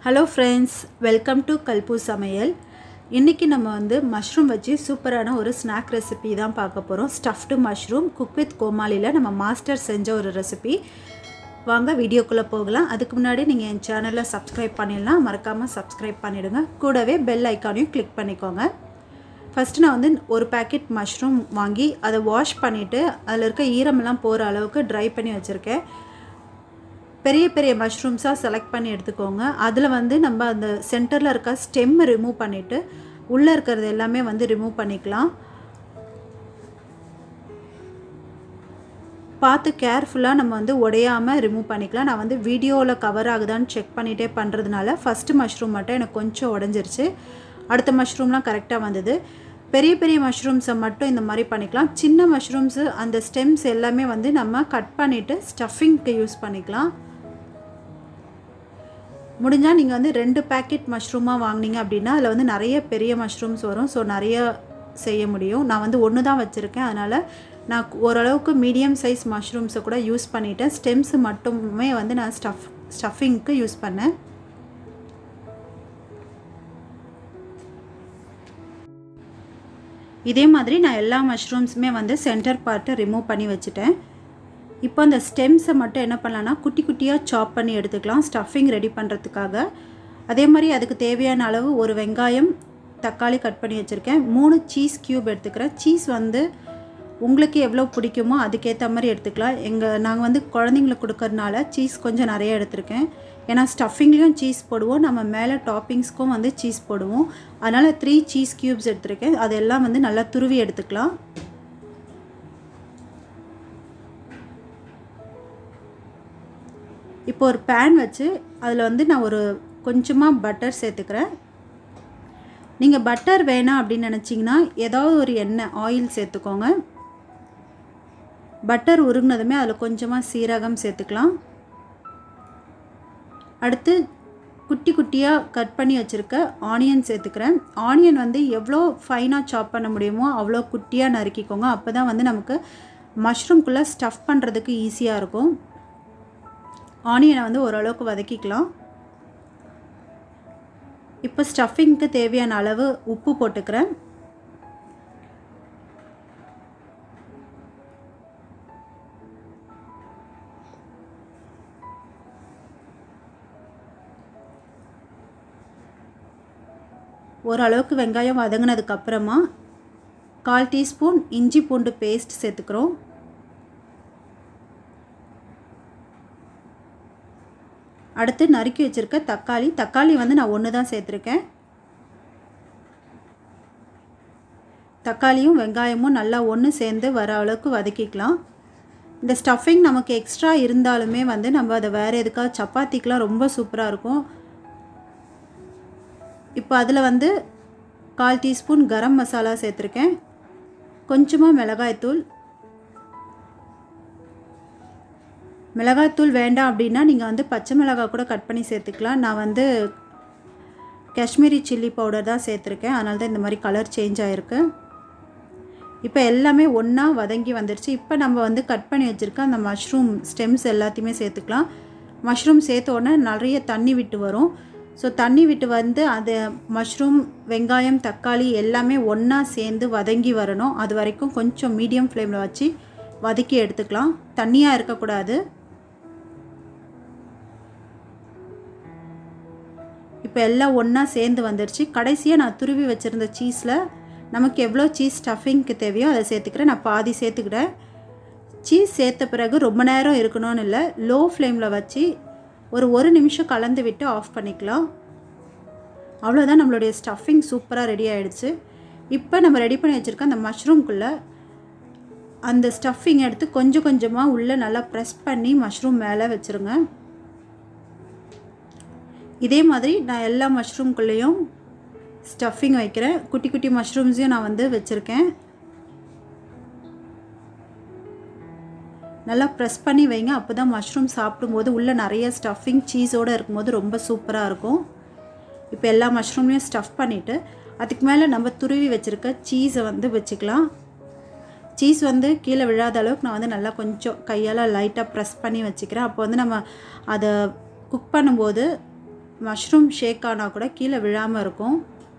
hello friends welcome to கல்பு சமையல் இன்றைக்கி நம்ம வந்து மஷ்ரூம் வச்சு சூப்பரான ஒரு ஸ்நாக் ரெசிபி தான் பார்க்க போகிறோம் ஸ்டஃப்டு மஷ்ரூம் குக் வித் கோமாளியில் நம்ம மாஸ்டர் செஞ்ச ஒரு ரெசிபி வாங்க வீடியோக்குள்ளே போகலாம் அதுக்கு முன்னாடி நீங்கள் என் சேனலில் சப்ஸ்கிரைப் பண்ணிடலாம் மறக்காமல் சப்ஸ்கிரைப் பண்ணிவிடுங்க கூடவே பெல் ஐக்கானையும் கிளிக் பண்ணிக்கோங்க ஃபஸ்ட்டு நான் வந்து ஒரு பேக்கெட் மஷ்ரூம் வாங்கி அதை வாஷ் பண்ணிவிட்டு அதில் இருக்க ஈரமெல்லாம் போகிற அளவுக்கு ட்ரை பண்ணி வச்சுருக்கேன் பெரிய பெரிய மஷ்ரூம்ஸாக செலக்ட் பண்ணி எடுத்துக்கோங்க அதில் வந்து நம்ம அந்த சென்டரில் இருக்க ஸ்டெம் ரிமூவ் பண்ணிவிட்டு உள்ளே இருக்கிறது எல்லாமே வந்து ரிமூவ் பண்ணிக்கலாம் பார்த்து கேர்ஃபுல்லாக நம்ம வந்து உடையாமல் ரிமூவ் பண்ணிக்கலாம் நான் வந்து வீடியோவில் கவர் ஆகுதான்னு செக் பண்ணிகிட்டே பண்ணுறதுனால ஃபஸ்ட்டு மஷ்ரூம் மட்டும் எனக்கு கொஞ்சம் உடஞ்சிருச்சு அடுத்த மஷ்ரூம்லாம் கரெக்டாக வந்தது பெரிய பெரிய மஷ்ரூம்ஸை மட்டும் இந்த மாதிரி பண்ணிக்கலாம் சின்ன மஷ்ரூம்ஸு அந்த ஸ்டெம்ஸ் எல்லாமே வந்து நம்ம கட் பண்ணிவிட்டு ஸ்டஃபிங்க்கு யூஸ் பண்ணிக்கலாம் முடிஞ்சால் நீங்கள் வந்து ரெண்டு பேக்கெட் மஷ்ரூமாக வாங்கினீங்க அப்படின்னா அதில் வந்து நிறைய பெரிய மஷ்ரூம்ஸ் வரும் ஸோ நிறைய செய்ய முடியும் நான் வந்து ஒன்று தான் வச்சுருக்கேன் அதனால் நான் ஓரளவுக்கு மீடியம் சைஸ் மஷ்ரூம்ஸை கூட யூஸ் பண்ணிவிட்டேன் ஸ்டெம்ஸ் மட்டுமே வந்து நான் ஸ்டஃப் ஸ்டஃபிங்க்கு யூஸ் பண்ணேன் இதே மாதிரி நான் எல்லா மஷ்ரூம்ஸுமே வந்து சென்டர் பார்ட்டை ரிமூவ் பண்ணி வச்சுட்டேன் இப்போ அந்த ஸ்டெம்ஸை மட்டும் என்ன பண்ணலான்னா குட்டி குட்டியாக சாப் பண்ணி எடுத்துக்கலாம் ஸ்டஃபிங் ரெடி பண்ணுறதுக்காக அதே மாதிரி அதுக்கு தேவையான அளவு ஒரு வெங்காயம் தக்காளி கட் பண்ணி வச்சுருக்கேன் மூணு சீஸ் க்யூப் எடுத்துக்கிறேன் சீஸ் வந்து உங்களுக்கு எவ்வளோ பிடிக்குமோ அதுக்கேற்ற மாதிரி எடுத்துக்கலாம் எங்கள் நாங்கள் வந்து குழந்தைங்களுக்கு கொடுக்கறனால சீஸ் கொஞ்சம் நிறைய எடுத்திருக்கேன் ஏன்னா ஸ்டஃபிங்லேயும் சீஸ் போடுவோம் நம்ம மேலே டாப்பிங்ஸ்க்கும் வந்து சீஸ் போடுவோம் அதனால் த்ரீ சீஸ் க்யூப்ஸ் எடுத்திருக்கேன் அதெல்லாம் வந்து நல்லா துருவி எடுத்துக்கலாம் இப்போ ஒரு பேன் வச்சு அதில் வந்து நான் ஒரு கொஞ்சமாக பட்டர் சேர்த்துக்கிறேன் நீங்கள் பட்டர் வேணாம் அப்படின்னு நினச்சிங்கன்னா ஏதாவது ஒரு எண்ணெய் ஆயில் சேர்த்துக்கோங்க பட்டர் உருகினதுமே அதில் கொஞ்சமாக சீரகம் சேர்த்துக்கலாம் அடுத்து குட்டி குட்டியாக கட் பண்ணி வச்சுருக்க ஆனியன் சேர்த்துக்கிறேன் ஆனியன் வந்து எவ்வளோ ஃபைனாக சாப் பண்ண முடியுமோ அவ்வளோ குட்டியாக நறுக்கிக்கோங்க அப்போ தான் வந்து நமக்கு மஷ்ரூம்குள்ளே ஸ்டஃப் பண்ணுறதுக்கு ஈஸியாக இருக்கும் ஆனியனை வந்து ஓரளவுக்கு வதக்கிக்கலாம் இப்போ ஸ்டஃபிங்க்கு தேவையான அளவு உப்பு போட்டுக்கிறேன் ஓரளவுக்கு வெங்காயம் வதங்கினதுக்கப்புறமா கால் டீஸ்பூன் இஞ்சி பூண்டு பேஸ்ட் சேர்த்துக்கிறோம் அடுத்து நறுக்கி வச்சுருக்க தக்காளி தக்காளி வந்து நான் ஒன்று தான் சேர்த்துருக்கேன் தக்காளியும் வெங்காயமும் நல்லா ஒன்று சேர்ந்து வர அளவுக்கு வதக்கிக்கலாம் இந்த ஸ்டஃபிங் நமக்கு எக்ஸ்ட்ரா இருந்தாலுமே வந்து நம்ம அதை வேறு எதுக்காக சப்பாத்திக்கெலாம் ரொம்ப சூப்பராக இருக்கும் இப்போ அதில் வந்து கால் டீஸ்பூன் கரம் மசாலா சேர்த்துருக்கேன் கொஞ்சமாக மிளகாய்த்தூள் மிளகாய்த்தூள் வேண்டாம் அப்படின்னா நீங்கள் வந்து பச்சை மிளகாய் கூட கட் பண்ணி சேர்த்துக்கலாம் நான் வந்து காஷ்மீரி சில்லி பவுடர் தான் சேர்த்துருக்கேன் அதனால தான் இந்த மாதிரி கலர் சேஞ்ச் ஆகிருக்கு இப்போ எல்லாமே ஒன்றா வதங்கி வந்துடுச்சு இப்போ நம்ம வந்து கட் பண்ணி வச்சுருக்க அந்த மஷ்ரூம் ஸ்டெம்ஸ் எல்லாத்தையுமே சேர்த்துக்கலாம் மஷ்ரூம் சேர்த்த உடனே நிறைய தண்ணி விட்டு வரும் ஸோ தண்ணி விட்டு வந்து அது மஷ்ரூம் வெங்காயம் தக்காளி எல்லாமே ஒன்றா சேர்ந்து வதங்கி வரணும் அது வரைக்கும் கொஞ்சம் மீடியம் ஃப்ளேமில் வச்சு வதக்கி எடுத்துக்கலாம் தண்ணியாக இருக்கக்கூடாது இப்போ எல்லாம் ஒன்றா சேர்ந்து வந்துடுச்சு கடைசியாக நான் துருவி வச்சுருந்த சீஸில் நமக்கு எவ்வளோ சீஸ் ஸ்டஃபிங்க்கு தேவையோ அதை சேர்த்துக்கிறேன் நான் பாதி சேர்த்துக்கிட்டேன் சீஸ் சேர்த்த பிறகு ரொம்ப நேரம் இருக்கணும்னு இல்லை லோ ஃப்ளேமில் வச்சு ஒரு ஒரு நிமிஷம் கலந்து விட்டு ஆஃப் பண்ணிக்கலாம் அவ்வளோதான் நம்மளுடைய ஸ்டஃபிங் சூப்பராக ரெடி ஆகிடுச்சு இப்போ நம்ம ரெடி பண்ணி வச்சுருக்க அந்த மஷ்ரூம்குள்ளே அந்த ஸ்டஃபிங் எடுத்து கொஞ்சம் கொஞ்சமாக உள்ளே நல்லா ப்ரெஸ் பண்ணி மஷ்ரூம் மேலே வச்சுருங்க இதே மாதிரி நான் எல்லா மஷ்ரூம்குள்ளேயும் ஸ்டஃபிங் வைக்கிறேன் குட்டி குட்டி மஷ்ரூம்ஸையும் நான் வந்து வச்சுருக்கேன் நல்லா ப்ரெஸ் பண்ணி வைங்க அப்போ தான் மஷ்ரூம் சாப்பிடும்போது உள்ளே நிறைய ஸ்டஃபிங் சீஸோடு இருக்கும்போது ரொம்ப சூப்பராக இருக்கும் இப்போ எல்லா மஷ்ரூமையும் ஸ்டஃப் பண்ணிவிட்டு அதுக்கு மேலே நம்ம துருவி வச்சுருக்க சீஸை வந்து வச்சுக்கலாம் சீஸ் வந்து கீழே விழாத அளவுக்கு நான் வந்து நல்லா கொஞ்சம் கையால் லைட்டாக ப்ரெஸ் பண்ணி வச்சுக்கிறேன் அப்போ வந்து நம்ம அதை குக் பண்ணும்போது மஷ்ரூம் ஷேக் ஆனால் கூட கீழே விழாமல் இருக்கும்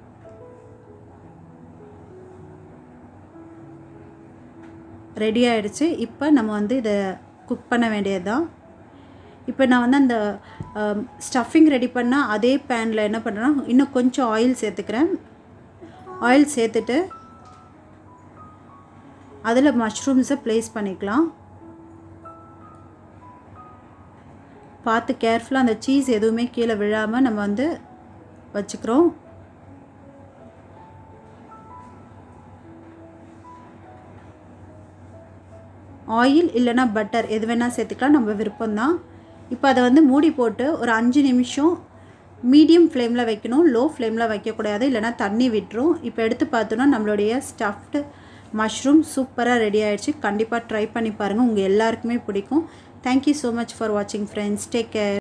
ரெடி ஆகிடுச்சு இப்போ நம்ம வந்து இதை குக் பண்ண வேண்டியது தான் இப்போ நான் வந்து அந்த ஸ்டஃபிங் ரெடி பண்ணால் அதே பேனில் என்ன பண்ணுறேன்னா இன்னும் கொஞ்சம் ஆயில் சேர்த்துக்கிறேன் ஆயில் சேர்த்துட்டு அதில் மஷ்ரூம்ஸை ப்ளேஸ் பண்ணிக்கலாம் பார்த்து கேர்ஃபுல்லாக அந்த சீஸ் எதுவுமே கீழே விழாமல் நம்ம வந்து வச்சுக்கிறோம் ஆயில் இல்லைனா பட்டர் எது வேணால் சேர்த்துக்கலாம் நம்ம விருப்பம்தான் இப்போ அதை வந்து மூடி போட்டு ஒரு அஞ்சு நிமிஷம் மீடியம் ஃப்ளேமில் வைக்கணும் லோ ஃப்ளேமில் வைக்கக்கூடாது இல்லைனா தண்ணி விட்டுரும் இப்போ எடுத்து பார்த்தோன்னா நம்மளுடைய ஸ்டஃப்டு மஷ்ரூம் சூப்பராக ரெடி ஆகிடுச்சு கண்டிப்பாக ட்ரை பண்ணி பாருங்கள் உங்கள் எல்லாருக்குமே பிடிக்கும் தேங்க்யூ ஸோ மச் ஃபார் வாட்சிங் ஃப்ரெண்ட்ஸ் டேக் கேர்